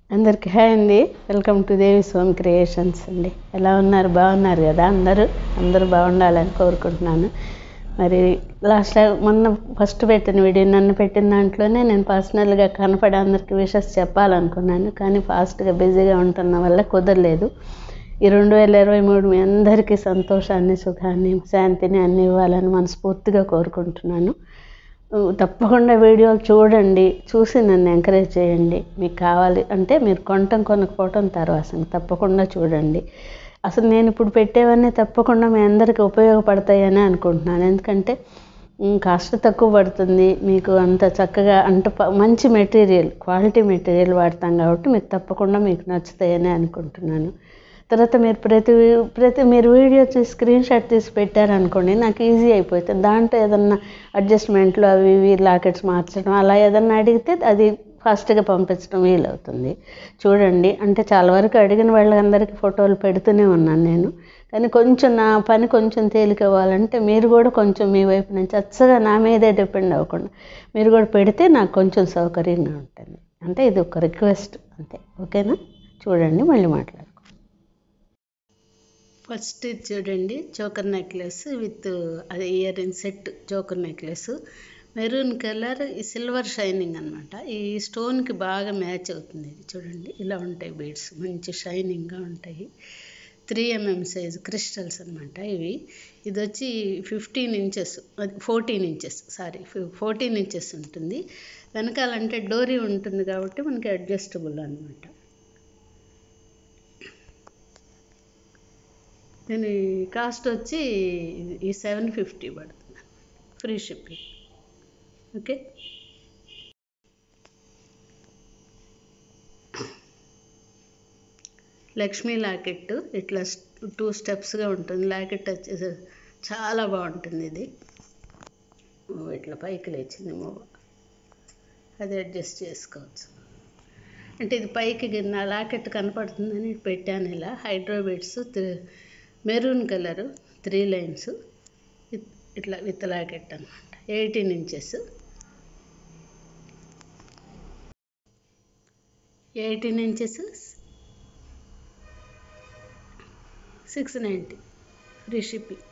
అందరికి హాయ్ అండి welcome to Devi Som creations అండి ఎలా ఉన్నారు బాగున్నారు కదా అందరూ అందరూ బాగుండాలని కోరుకుంటున్నాను మరి లాస్ట్ టైం మొన్న ఫస్ట్ పెట్టిన వీడియో నన్ను పెట్టిన దాంట్లోనే నేను పర్సనల్గా కనపడి అందరికి విషెస్ చెప్పాలనుకున్నాను కానీ ఫాస్ట్గా బిజీగా ఉంటున్న వల్ల కుదరలేదు ఈ రెండు వేల ఇరవై మూడు మీ అందరికీ సంతోషాన్ని సుఖాన్ని శాంతిని అన్ని ఇవ్వాలని మనస్ఫూర్తిగా కోరుకుంటున్నాను తప్పకుండా వీడియోలు చూడండి చూసి నన్ను ఎంకరేజ్ చేయండి మీకు కావాలి అంటే మీరు కొనటం కొనకపోవటం తర్వాత సంగతి. తప్పకుండా చూడండి అసలు నేను ఇప్పుడు పెట్టేవన్నీ తప్పకుండా మీ అందరికీ ఉపయోగపడతాయని అనుకుంటున్నాను ఎందుకంటే ఉమ్, కాస్ట్ తక్కువ పడుతుంది మీకు అంత చక్కగా అంత ప- మంచి మెటీరియల్ క్వాలిటీ మెటీరియల్ వాడతాం కాబట్టి మీకు తప్పకుండా మీకు నచ్చుతాయని అనుకుంటున్నాను తర్వాత మీరు ప్రతి ప్రతి మీరు వీడియో తీసి స్క్రీన్ షాట్ తీసి పెట్టారనుకోండి నాకు ఈజీ అయిపోతుంది దాంట్లో ఏదన్నా అడ్జస్ట్మెంట్లు అవి ఇవి లాకెట్స్ మార్చడం అలా ఏదన్నా అడిగితే అది ఫాస్ట్గా పంపించడం వీలవుతుంది చూడండి అంటే చాలా వరకు అడిగిన వాళ్ళందరికీ ఫోటోలు పెడుతూనే ఉన్నాను నేను కానీ కొంచెం నా పని కొంచెం తేలిక అవ్వాలంటే మీరు కూడా కొంచెం మీ వైపు నుంచి అచ్చగా నా మీదే డిపెండ్ అవ్వకుండా మీరు కూడా పెడితే నాకు కొంచెం సౌకర్యంగా ఉంటుంది అంటే ఇది ఒక రిక్వెస్ట్ అంతే ఓకేనా చూడండి మళ్ళీ మాట్లాడుకో ఫస్ట్ ఇది చూడండి చోకర్ నెక్లెస్ విత్ అది ear ring set choker necklace maroon colour ఈ సిల్వర్ షైనింగ్ అనమాట ఈ స్టోన్కి బాగా మ్యాచ్ అవుతుంది ఇది చూడండి ఇలా ఉంటాయి బీడ్స్ మంచి షైనింగ్గా ఉంటాయి త్రీ ఎంఎం సైజ్ క్రిస్టల్స్ అనమాట ఇవి ఇది వచ్చి ఫిఫ్టీన్ ఇంచెస్ అది fourteen inches sorry fourteen inches ఉంటుంది వెనకాలంటే డోరీ ఉంటుంది కాబట్టి మనకి అడ్జస్టబుల్ అనమాట దీని కాస్ట్ వచ్చి ఈ సెవెన్ ఫిఫ్టీ పడుతుంది free shipping okay Lakshmi locket ఇట్లా టూ స్టెప్స్గా ఉంటుంది లాకెట్ వచ్చేసి చాలా బాగుంటుంది ఇది ఓ, ఇట్లా పైకి లేచింది మూవ అది అడ్జస్ట్ చేసుకోవచ్చు అంటే ఇది పైకి నా లాకెట్ కనపడుతుందని ఇటు పెట్టాను ఇలా hydro beads maroon colour three lines ఇట్లా విత్ లాకెట్ అనమాట eighteen inches eighteen inches six ninety free shipping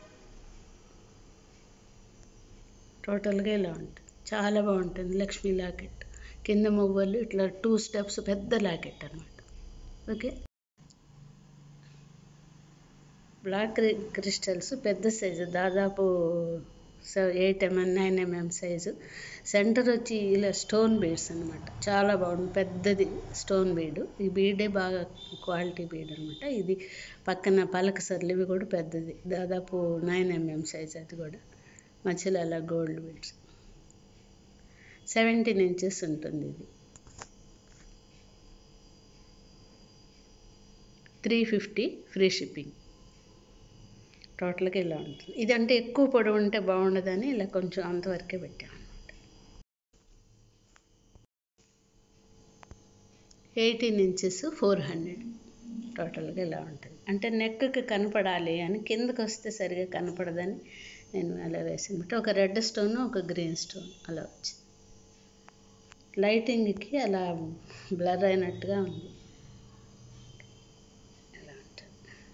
టోటల్గా ఇలా ఉంటుంది చాలా బాగుంటుంది లక్ష్మీ లాకెట్ కింద మువ్వలు ఇట్లా టూ స్టెప్స్ పెద్ద లాకెట్ అనమాట ఓకే బ్లాక్ క్రి- క్రిస్టల్స్ పెద్ద సైజు దాదాపు eight MM nine MM size centre వచ్చి ఇలా స్టోన్ బీడ్స్ అనమాట చాలా బాగుంది పెద్దది స్టోన్ బీడ్ ఈ బీడే బాగా క్వాలిటీ బీడ్ అనమాట ఇది పక్కన పలక సర్లు ఇవి కూడా పెద్దది దాదాపు నైన్ ఎంఎం సైజ్ అది కూడా మధ్యలో అలా గోల్డ్ బీడ్స్ సెవెంటీన్ ఇంచెస్ ఉంటుంది ఇది త్రీ ఫిఫ్టీ ఫ్రీ షిప్పింగ్ టోటల్గా ఇలా ఉంటుంది ఇది అంటే ఎక్కువ పొడవు ఉంటే బాగుండదని ఇలా కొంచెం అంతవరకే పెట్టాం అనమాట ఎయిటీన్ ఇంచెస్ ఫోర్ హండ్రెడ్ టోటల్గా ఇలా ఉంటుంది అంటే నెక్కి కనపడాలి అని కిందకు వస్తే సరిగా కనపడదని నేను అలా వేసాను ఒక రెడ్ స్టోన్ ఒక గ్రీన్ స్టోన్ అలా వచ్చింది లైటింగ్కి అలా బ్లర్ అయినట్టుగా ఉంది ఇలా ఉంటుంది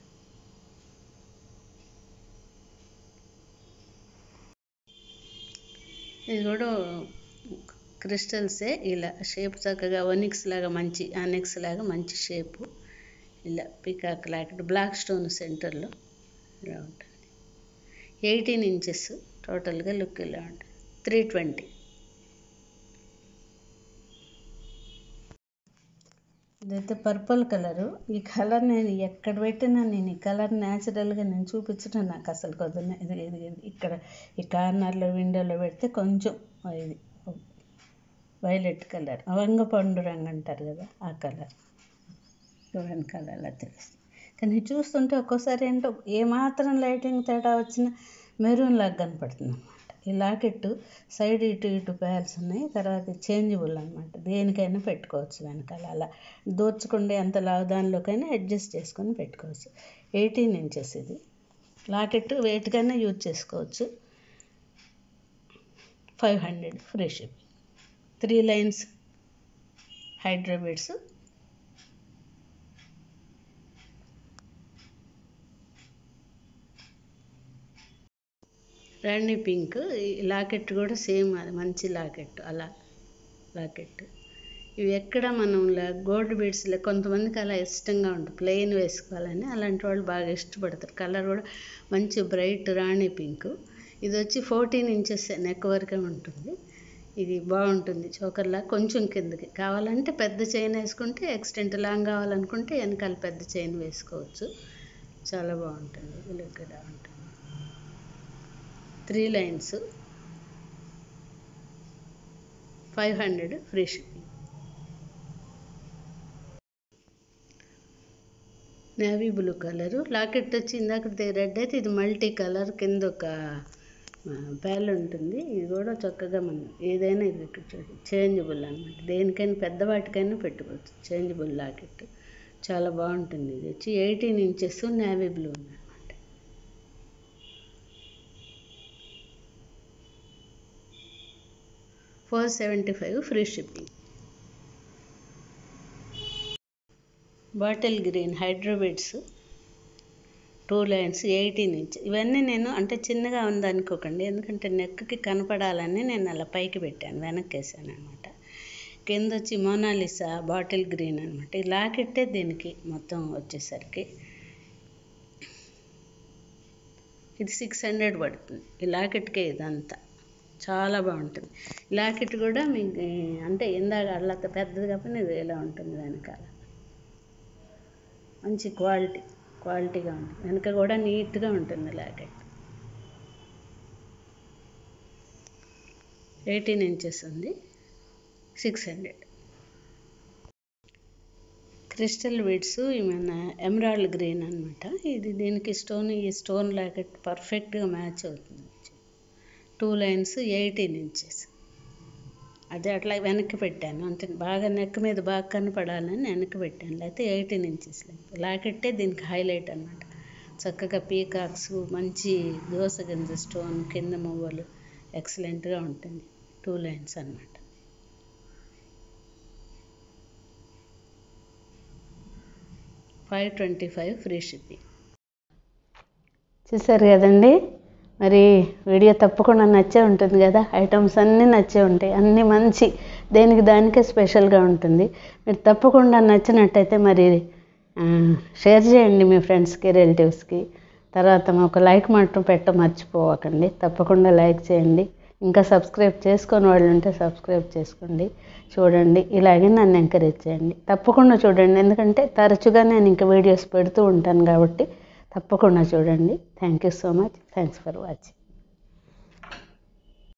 ఇది కూడా క్రిస్టల్సే ఇలా షేప్ చక్కగా ఒనిక్స్ లాగా మంచి ఆనిక్స్ లాగా మంచి షేపు ఇలా పికాక్ లాకెట్ బ్లాక్ స్టోన్ సెంటర్లో ఇలా ఉంటుంది ఎయిటీన్ ఇంచెస్ టోటల్గా లుక్ ఇలా ఉంటుంది త్రీ ట్వంటీ ఇదైతే పర్పుల్ కలరు ఈ కలర్ నేను ఎక్కడ పెట్టినా నేను ఈ కలర్ న్యాచురల్గా నేను చూపించడం నాకు అసలు కుదరదు ఇది ఇది ఇది ఇక్కడ ఈ కార్నర్లో విండోలో పెడితే కొంచెం ఇది వైలెట్ కలర్ వంగపండు రంగు అంటారు కదా ఆ కలర్ చూడండి కలర్ అలా తెలుస్తుంది కానీ చూస్తుంటే ఒక్కోసారి ఏంటో ఏమాత్రం లైటింగ్ తేడా వచ్చినా మెరూన్ లాగా కనపడుతుంది అనమాట ఈ లాకెట్ సైడ్ ఇటు ఇటు ప్యాల్స్ ఉన్నాయి తర్వాత చేంజబుల్ అనమాట దేనికైనా పెట్టుకోవచ్చు వెనకాల అలా దోచుకుండే అంత లావు దానిలోకైనా అడ్జస్ట్ చేసుకొని పెట్టుకోవచ్చు ఎయిటీన్ ఇంచెస్ ఇది లాకెట్ వెయిట్కైనా యూజ్ చేసుకోవచ్చు five hundred free ship three lines hydro beads rani pink ఈ లాకెట్ కూడా సేమ్ అది మంచి లాకెట్ అలా లాకెట్ ఇవి ఎక్కడ మనం గోల్డ్ బీడ్స్లో కొంతమందికి అలా ఇష్టంగా ఉంటుంది ప్లెయిన్ వేసుకోవాలని అలాంటి వాళ్ళు బాగా ఇష్టపడతారు కలర్ కూడా మంచి బ్రైట్ రాణి పింక్ ఇది వచ్చి ఫోర్టీన్ ఇంచెస్ నెక్ వరకే ఉంటుంది ఇది బాగుంటుంది చోకర్లా కొంచెం కిందకి కావాలంటే పెద్ద చైన్ వేసుకుంటే ఎక్స్టెంట్ లాంగ్ కావాలనుకుంటే వెనకాల పెద్ద చైన్ వేసుకోవచ్చు చాలా బాగుంటుంది ఇది ఇక్కడ ఉంటుంది three lines five hundred free shipping navy blue colour locket వచ్చి ఇందాక రెడ్ అయితే ఇది మల్టీ కలర్ కింద ఒక ప్యాల్ ఉంటుంది ఇది కూడా చక్కగా మనం ఏదైనా ఇది ఇక్కడ చూడండి చేంజబుల్ అనమాట దేనికైనా పెద్దవాటికైనా పెట్టుకోవచ్చు చేంజబుల్ లాకెట్ చాలా బాగుంటుంది ఇది వచ్చి ఎయిటీన్ ఇంచెస్ నేవీ బ్లూ అనమాట four seventy five free shipping bottle green hydro beads two lines eighteen inch ఇవన్నీ నేను అంటే చిన్నగా ఉందనుకోకండి ఎందుకంటే నెక్కి కనపడాలని నేను అలా పైకి పెట్టాను వెనక్కి వేసాను అనమాట కింద వచ్చి మోనాలిసా బాటిల్ గ్రీన్ అనమాట ఈ లాకెట్టే దీనికి మొత్తం వచ్చేసరికి ఇది సిక్స్ హండ్రెడ్ పడుతుంది ఈ లాకెట్కే ఇదంతా చాలా బాగుంటుంది ఈ లాకెట్ కూడా మీకు అంటే ఇందాక అలా పెద్దది కాకపోయినా ఇది ఇలా ఉంటుంది వెనకాల మంచి క్వాలిటీ క్వాలిటీగా ఉంటుంది వెనక కూడా నీట్గా ఉంటుంది లాకెట్ ఎయిటీన్ ఇంచెస్ ఉంది సిక్స్ హండ్రెడ్ క్రిస్టల్ బీడ్స్ మన ఎమరాల్డ్ గ్రీన్ అనమాట ఇది దీనికి స్టోన్ ఈ స్టోన్ లాకెట్ పర్ఫెక్ట్గా మ్యాచ్ అవుతుంది టూ లైన్స్ ఎయిటీన్ ఇంచెస్ అదే అట్లా వెనక్కి పెట్టాను అంటే బాగా నెక్ మీద బాగా కనపడాలని వెనక్కి పెట్టాను లేకపోతే ఎయిటీన్ ఇంచెస్ లాకెట్టే దీనికి హైలైట్ అనమాట చక్కగా పీకాక్స్ మంచి దోస గింజ స్టోన్ కింద మువ్వలు ఎక్సలెంట్గా ఉంటుంది టూ లైన్స్ అనమాట five twenty five free shipping చూసారు కదండి మరి వీడియో తప్పకుండా నచ్చే ఉంటుంది కదా ఐటమ్స్ అన్నీ నచ్చే ఉంటాయి అన్నీ మంచి దేనికి దానికే స్పెషల్గా ఉంటుంది మీరు తప్పకుండా నచ్చినట్టయితే మరి షేర్ చేయండి మీ ఫ్రెండ్స్కి రిలేటివ్స్కి తర్వాత ఒక లైక్ మాత్రం పెట్ట మర్చిపోవకండి తప్పకుండా లైక్ చేయండి ఇంకా సబ్స్క్రైబ్ చేసుకొని వాళ్ళు ఉంటే సబ్స్క్రైబ్ చేసుకోండి చూడండి ఇలాగే నన్ను ఎంకరేజ్ చేయండి తప్పకుండా చూడండి ఎందుకంటే తరచుగా నేను ఇంకా వీడియోస్ పెడుతూ ఉంటాను కాబట్టి తప్పకుండా చూడండి thank you so much thanks for watching